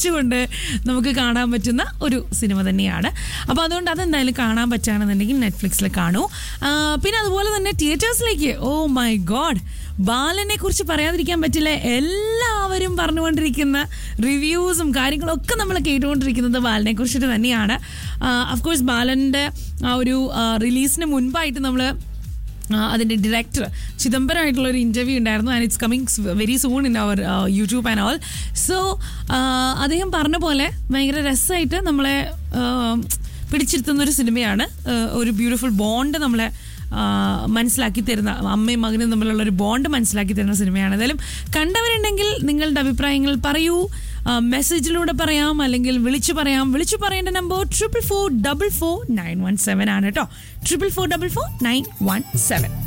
ചിരിച്ചുകൊണ്ട് നമുക്ക് കാണാൻ പറ്റുന്ന ഒരു സിനിമ തന്നെയാണ് അപ്പോൾ അതുകൊണ്ട് അതെന്തായാലും കാണാൻ പറ്റുകയാണെന്നുണ്ടെങ്കിൽ നെറ്റ്ഫ്ലിക്സിൽ കാണൂ ആ, പിന്നെ അതുപോലെ തന്നെ തിയേറ്റേഴ്സിലേക്ക് ഓ മൈ ഗോഡ് ബാലനെ കുറിച്ച് പറയാതിരിക്കാൻ പറ്റില്ല എല്ലാവരും പറഞ്ഞുകൊണ്ടിരിക്കുന്ന റിവ്യൂസും കാര്യങ്ങളും ഒക്കെ നമ്മൾ കേട്ടുകൊണ്ടിരിക്കുന്നത് ബാലനെ കുറിച്ചിട്ട് തന്നെയാണ് അഫ്കോഴ്സ് ബാലൻ്റെ ആ ഒരു റിലീസിന് മുൻപായിട്ട് നമ്മൾ അതിൻ്റെ ഡയറക്ടർ ചിദംബരമായിട്ടുള്ള ഒരു ഇൻ്റർവ്യൂ ഉണ്ടായിരുന്നു and it's coming very soon in our YouTube and all so അദ്ദേഹം പറഞ്ഞ പോലെ ഭയങ്കര രസമായിട്ട് നമ്മളെ ആ, പിടിച്ചിരുത്തുന്ന ഒരു സിനിമയാണ് ആ, ഒരു ബ്യൂട്ടിഫുൾ ബോണ്ട് നമ്മളെ ആ, മനസ്സിലാക്കി തരുന്ന അമ്മയും മകനും തമ്മിലുള്ള ഒരു ബോണ്ട് മനസ്സിലാക്കി തരുന്ന സിനിമയാണ് ഏതായാലും കണ്ടവരുണ്ടെങ്കിൽ നിങ്ങളുടെ അഭിപ്രായങ്ങൾ പറയൂ ആ, മെസ്സേജിലൂടെ പറയാം അല്ലെങ്കിൽ വിളിച്ചു പറയാം വിളിച്ചു പറയേണ്ട number triple four double four nine one seven ആണ് കേട്ടോ triple four double four nine one seven